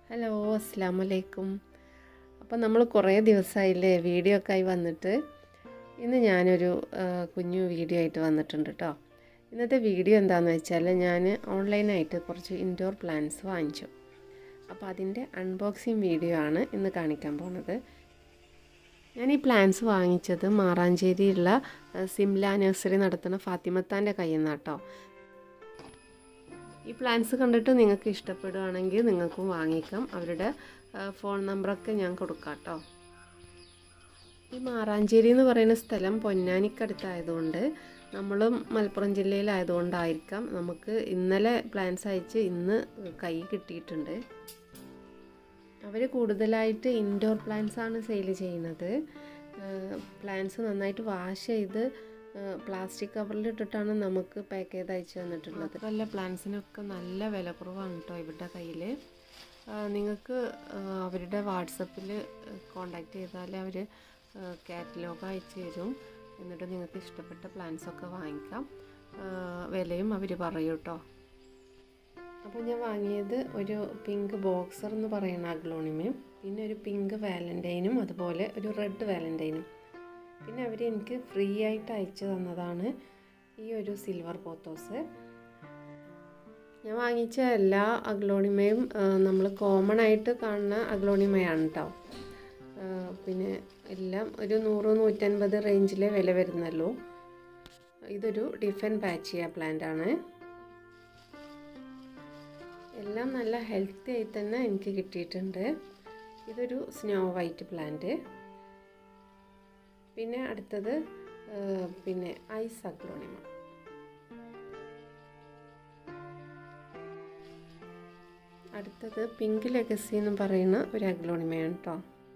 hello അസ്സാം വലൈക്കും അപ്പം നമ്മൾ കുറേ ദിവസമായില്ലേ വീഡിയോ ഒക്കെ ആയി വന്നിട്ട് ഇന്ന് ഞാനൊരു ആ, കുഞ്ഞു വീഡിയോ ആയിട്ട് വന്നിട്ടുണ്ട് കേട്ടോ ഇന്നത്തെ വീഡിയോ എന്താണെന്ന് വെച്ചാൽ ഞാൻ ഓൺലൈനായിട്ട് കുറച്ച് ഇൻഡോർ പ്ലാന്റ്സ് വാങ്ങിച്ചു അപ്പോൾ അതിൻ്റെ അൺബോക്സിങ് വീഡിയോ ആണ് ഇന്ന് കാണിക്കാൻ പോണത് ഞാൻ ഈ പ്ലാന്റ്സ് വാങ്ങിച്ചത് മാറാഞ്ചേരിയുള്ള ആ, സിംല നഴ്സറി നടത്തുന്ന ഫാത്തിമത്താൻ്റെ കയ്യിൽ നിന്നാണ് കേട്ടോ ഈ പ്ലാൻസ് കണ്ടിട്ട് നിങ്ങൾക്ക് ഇഷ്ടപ്പെടുകയാണെങ്കിൽ നിങ്ങൾക്കും വാങ്ങിക്കാം അവരുടെ ആ, ഫോൺ നമ്പറൊക്കെ ഞാൻ കൊടുക്കാം കേട്ടോ ഈ മാറാഞ്ചേരി എന്ന് പറയുന്ന സ്ഥലം പൊന്നാനിക്കടുത്തായതുകൊണ്ട് നമ്മളും മലപ്പുറം ജില്ലയിലായതുകൊണ്ടായിരിക്കാം നമുക്ക് ഇന്നലെ പ്ലാൻസ് അയച്ച് ഇന്ന് കൈ കിട്ടിയിട്ടുണ്ട് അവർ കൂടുതലായിട്ട് ഇൻഡോർ പ്ലാന്റ്സ് ആണ് സെയിൽ ചെയ്യുന്നത് പ്ലാന്റ്സ് നന്നായിട്ട് വാഷ് ചെയ്ത് പ്ലാസ്റ്റിക് കവറിൽ ഇട്ടിട്ടാണ് നമുക്ക് പാക്ക് ചെയ്ത് അയച്ചു തന്നിട്ടുള്ളത് വല്ല പ്ലാന്റ്സിനൊക്കെ നല്ല വില കുറവാണ് കേട്ടോ ഇവരുടെ കയ്യിൽ നിങ്ങൾക്ക് അവരുടെ വാട്സപ്പിൽ കോണ്ടാക്ട് ചെയ്താൽ അവർ കാറ്റലോഗ് അയച്ചു തരും എന്നിട്ട് നിങ്ങൾക്ക് ഇഷ്ടപ്പെട്ട പ്ലാന്റ്സ് ഒക്കെ വാങ്ങിക്കാം ആ, വിലയും അവർ പറയും കേട്ടോ അപ്പോൾ ഞാൻ വാങ്ങിയത് ഒരു പിങ്ക് ബോക്സർ എന്ന് പറയുന്ന അഗ്ലോണിമയും പിന്നെ ഒരു പിങ്ക് വാലൻറ്റൈനും അതുപോലെ ഒരു റെഡ് വാലൻറ്റൈനും പിന്നെ അവർ എനിക്ക് ഫ്രീ ആയിട്ട് അയച്ചു തന്നതാണ് ഈ ഒരു സിൽവർ പോത്തോസ് ഞാൻ വാങ്ങിച്ച എല്ലാ അഗ്ലോണിമയും നമ്മൾ കോമൺ ആയിട്ട് കാണുന്ന അഗ്ലോണിമയാണ് കേട്ടോ ആ, പിന്നെ എല്ലാം ഒരു നൂറ് നൂറ്റൻപത് റേഞ്ചിലെ വില വരുന്നല്ലോ ഇതൊരു ഡിഫൻ പാച്ചിയ പ്ലാന്റ് ആണ് എല്ലാം നല്ല ഹെൽത്തി ആയി തന്നെ എനിക്ക് കിട്ടിയിട്ടുണ്ട് ഇതൊരു സ്നോ വൈറ്റ് പ്ലാന്റ് പിന്നെ അടുത്തത് ആ, പിന്നെ ഐസ് അഗ്ലോണിമ അടുത്തത് പിങ്ക് ലെഗസി എന്ന് പറയുന്ന ഒരു അഗ്ലോണിമയാണ് കേട്ടോ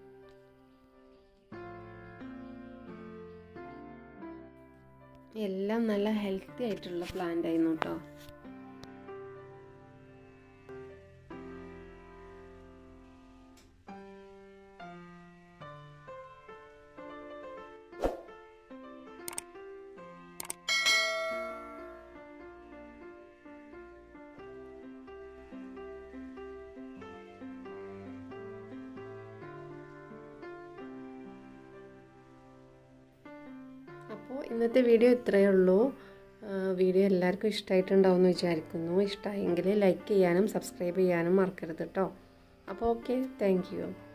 എല്ലാം നല്ല ഹെൽത്തി ആയിട്ടുള്ള പ്ലാന്റ് ആയിരുന്നു കേട്ടോ അപ്പോൾ ഇന്നത്തെ വീഡിയോ ഇത്രയേ ഉള്ളൂ ആ, വീഡിയോ എല്ലാവർക്കും ഇഷ്ടമായിട്ടുണ്ടാവും എന്ന് വിചാരിക്കുന്നു ഇഷ്ടമായെങ്കിൽ ലൈക്ക് ചെയ്യാനും സബ്സ്ക്രൈബ് ചെയ്യാനും മറക്കരുത് കേട്ടോ അപ്പോൾ ഓക്കെ താങ്ക് യു